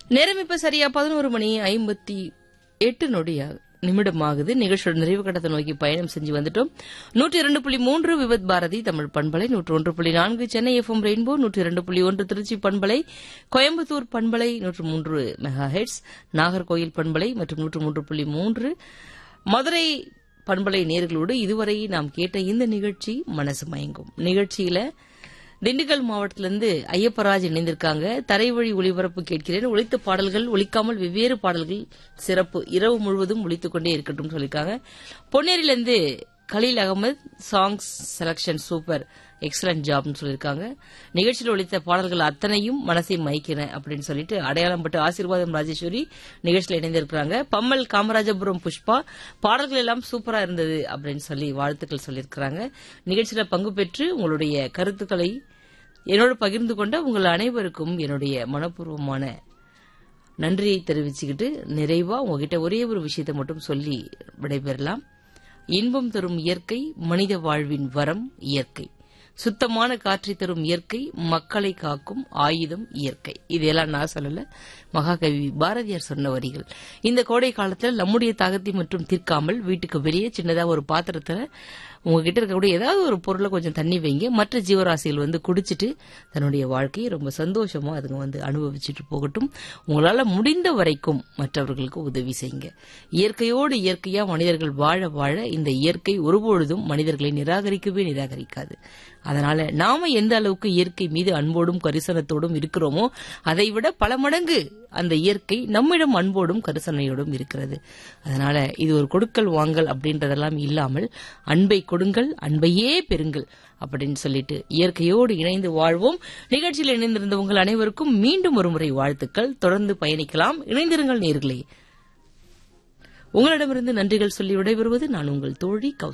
நேரம் இப்ப சரியா பதினோரு மணி ஐம்பத்தி எட்டு நொடியா நிமிடமாகுது நிகழ்ச்சியோட நிறைவு கட்டத்தை நோக்கி பயணம் செஞ்சு வந்துட்டோம் நூற்றி இரண்டு புள்ளி மூன்று விபத் பாரதி தமிழ் பண்பலை நூற்று ஒன்று புள்ளி நான்கு சென்னை எஃப்எம் ரெயின்போ நூற்றி இரண்டு புள்ளி ஒன்று திருச்சி பண்பலை கோயம்புத்தூர் பண்பலை நூற்று மூன்று மெகா ஹெட்ஸ் நாகர்கோயில் பண்பலை மற்றும் நூற்று மூன்று புள்ளி மூன்று மதுரை பண்பலை நேர்களோடு இதுவரை நாம் கேட்ட இந்த நிகழ்ச்சி மனசு மயங்கும் நிகழ்ச்சியில திண்டுக்கல் மாவட்டத்திலிருந்து ஐயப்பராஜ் இணைந்திருக்காங்க தரைவழி ஒளிபரப்பு கேட்கிறேன் ஒழித்த பாடல்கள் ஒழிக்காமல் வெவ்வேறு பாடல்கள் சிறப்பு இரவு முழுவதும் ஒழித்துக் கொண்டே இருக்கட்டும் சொல்லியிருக்காங்க பொன்னேரியிலிருந்து Khaleel Ahmed songs selection super excellent ஜாப்னு சொல்லியிருக்காங்க நிகழ்ச்சியில் ஒழித்த பாடல்கள் அத்தனையும் மனசை மயக்கின அப்படின்னு சொல்லிட்டு அடையாளம் பட்டு ஆசீர்வாதம் ராஜேஸ்வரி நிகழ்ச்சியில் இணைந்திருக்கிறாங்க பம்மல் காமராஜபுரம் புஷ்பா பாடல்கள் எல்லாம் சூப்பரா இருந்தது அப்படின்னு சொல்லி வாழ்த்துக்கள் சொல்லியிருக்கிறாங்க நிகழ்ச்சியில பங்கு பெற்று உங்களுடைய கருத்துக்களை என்னோடு பகிர்ந்து கொண்ட உங்கள் அனைவருக்கும் என்னுடைய மனப்பூர்வமான நன்றியை தெரிவிச்சுக்கிட்டு நிறைவா உங்ககிட்ட ஒரே ஒரு விஷயத்தை மட்டும் சொல்லி விடைபெறலாம் இன்பம் தரும் இயற்கை மனித வாழ்வின் வரம் இயற்கை சுத்தமான காற்றை தரும் இயற்கை மக்களை காக்கும் ஆயுதம் இயற்கை இதெல்லாம் நான் சொல்லல மகாகவி பாரதியார் சொன்ன வரிகள் இந்த கோடை காலத்தில் நம்முடைய தாகத்தை மட்டும் தீர்க்காமல் வீட்டுக்கு வெளியே சின்னதா ஒரு பாத்திரத்துல உங்ககிட்ட இருக்கக்கூடிய ஏதாவது ஒரு பொருளை கொஞ்சம் தண்ணி வைங்க மற்ற ஜீவராசிகள் வந்து குடிச்சிட்டு தன்னுடைய வாழ்க்கையை ரொம்ப சந்தோஷமா அதுங்க வந்து அனுபவிச்சுட்டு போகட்டும் உங்களால முடிந்த வரைக்கும் மற்றவர்களுக்கு உதவி செய்யுங்க இயற்கையோடு இயற்கையா மனிதர்கள் வாழ வாழ இந்த இயற்கை ஒருபொழுதும் மனிதர்களை நிராகரிக்கவே நிராகரிக்காது அதனால நாம எந்த அளவுக்கு இயற்கை மீது அன்போடும் கரிசனத்தோடும் இருக்கிறோமோ அதை விட பல மடங்கு அந்த இயற்கை நம்மிடம் அன்போடும் கரிசனையோடும் இருக்கிறது அதனால இது ஒரு கொடுக்கல் வாங்கல் அப்படின்றதெல்லாம் இல்லாமல் அன்பை கொடுங்கள் அன்பையே பெறுங்கள் அப்படின்னு சொல்லிட்டு இயற்கையோடு இணைந்து வாழ்வோம் நிகழ்ச்சியில் இணைந்திருந்த உங்கள் அனைவருக்கும் மீண்டும் ஒரு முறை வாழ்த்துக்கள் தொடர்ந்து பயணிக்கலாம் இணைந்திருங்கள் நேர்களே உங்களிடமிருந்து நன்றிகள் சொல்லி விடைபெறுவது நான் உங்கள் தோழி கௌ